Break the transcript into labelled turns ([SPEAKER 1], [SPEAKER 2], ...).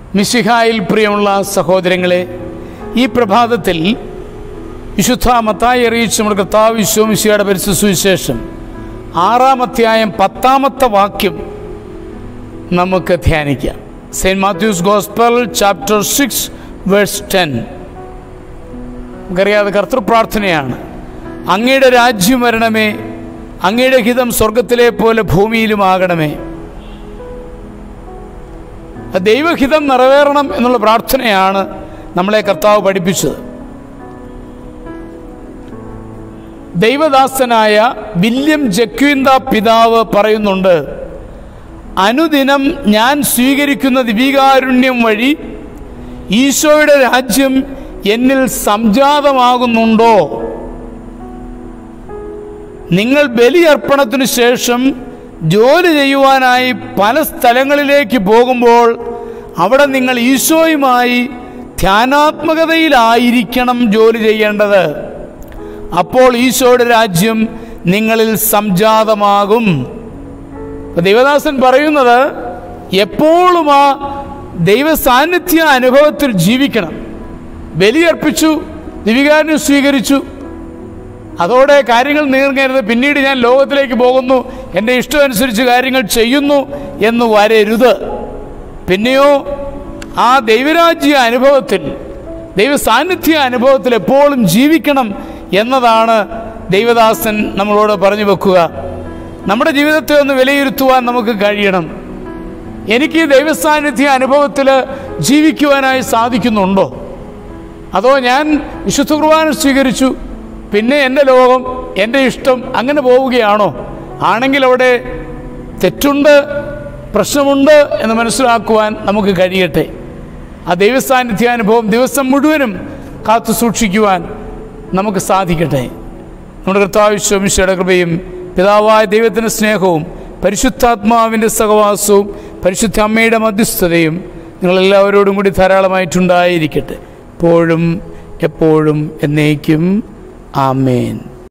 [SPEAKER 1] മിശിഹായിൽ പ്രിയമുള്ള സഹോദരങ്ങളെ ഈ പ്രഭാതത്തിൽ വിശുദ്ധ മത്തായി അറിയിച്ച നമ്മുടെ കർത്താവ് വിശ്വമിശിയുടെ പരിശുദ്ധ സുവിശേഷം ആറാം അധ്യായം പത്താമത്തെ വാക്യം നമുക്ക് ധ്യാനിക്കാം saint Matthew's gospel chapter six verse ten നമുക്കറിയാതെ കർത്തൃപ്രാർത്ഥനയാണ് അങ്ങയുടെ രാജ്യം വരണമേ അങ്ങയുടെ ഹിതം സ്വർഗത്തിലെ പോലെ ഭൂമിയിലുമാകണമേ ആ ദൈവഹിതം നിറവേറണം എന്നുള്ള പ്രാർത്ഥനയാണ് നമ്മളെ കർത്താവ് പഠിപ്പിച്ചത് ദൈവദാസനായ വില്യം ജക്വിന്ത പിതാവ് പറയുന്നുണ്ട് അനുദിനം ഞാൻ സ്വീകരിക്കുന്ന ദിവികാരുണ്യം വഴി ഈശോയുടെ രാജ്യം എന്നിൽ സംജാതമാകുന്നുണ്ടോ നിങ്ങൾ ബലിയർപ്പണത്തിനു ശേഷം ജോലി ചെയ്യുവാനായി പല സ്ഥലങ്ങളിലേക്ക് പോകുമ്പോൾ അവിടെ നിങ്ങൾ ഈശോയുമായി ധ്യാനാത്മകതയിലായിരിക്കണം ജോലി ചെയ്യേണ്ടത് അപ്പോൾ ഈശോയുടെ രാജ്യം നിങ്ങളിൽ സംജാതമാകും അപ്പൊ ദൈവദാസൻ പറയുന്നത് എപ്പോഴും ആ ദൈവ സാന്നിധ്യ അനുഭവത്തിൽ ജീവിക്കണം ബലിയർപ്പിച്ചു ദിവികാരനെ സ്വീകരിച്ചു അതോടെ കാര്യങ്ങൾ നീങ്ങരുത് പിന്നീട് ഞാൻ ലോകത്തിലേക്ക് പോകുന്നു എൻ്റെ ഇഷ്ടമനുസരിച്ച് കാര്യങ്ങൾ ചെയ്യുന്നു എന്ന് വരരുത് പിന്നെയോ ആ ദൈവരാജ്യ അനുഭവത്തിൽ ദൈവ സാന്നിധ്യ അനുഭവത്തിൽ എപ്പോഴും ജീവിക്കണം എന്നതാണ് ദൈവദാസൻ നമ്മളോട് പറഞ്ഞു വെക്കുക നമ്മുടെ ജീവിതത്തെ ഒന്ന് വിലയിരുത്തുവാൻ നമുക്ക് കഴിയണം എനിക്ക് ദൈവസാന്നിധ്യ അനുഭവത്തിൽ ജീവിക്കുവാനായി സാധിക്കുന്നുണ്ടോ അതോ ഞാൻ വിശുദ്ധ കുർബാന സ്വീകരിച്ചു പിന്നെ എൻ്റെ ലോകം എൻ്റെ ഇഷ്ടം അങ്ങനെ പോവുകയാണോ ആണെങ്കിൽ അവിടെ തെറ്റുണ്ട് പ്രശ്നമുണ്ട് എന്ന് മനസ്സിലാക്കുവാൻ നമുക്ക് കഴിയട്ടെ ആ ദൈവസാന്നിധ്യാനുഭവം ദിവസം മുഴുവനും കാത്തു സൂക്ഷിക്കുവാൻ നമുക്ക് സാധിക്കട്ടെ നമ്മുടെ കർത്താവിശ്വമിശയുടെ കൃപയും പിതാവായ ദൈവത്തിൻ്റെ സ്നേഹവും പരിശുദ്ധാത്മാവിൻ്റെ സഹവാസവും പരിശുദ്ധ അമ്മയുടെ മധ്യസ്ഥതയും നിങ്ങളെല്ലാവരോടും കൂടി ധാരാളമായിട്ടുണ്ടായിരിക്കട്ടെ എപ്പോഴും എപ്പോഴും എന്നേക്കും ആമേൻ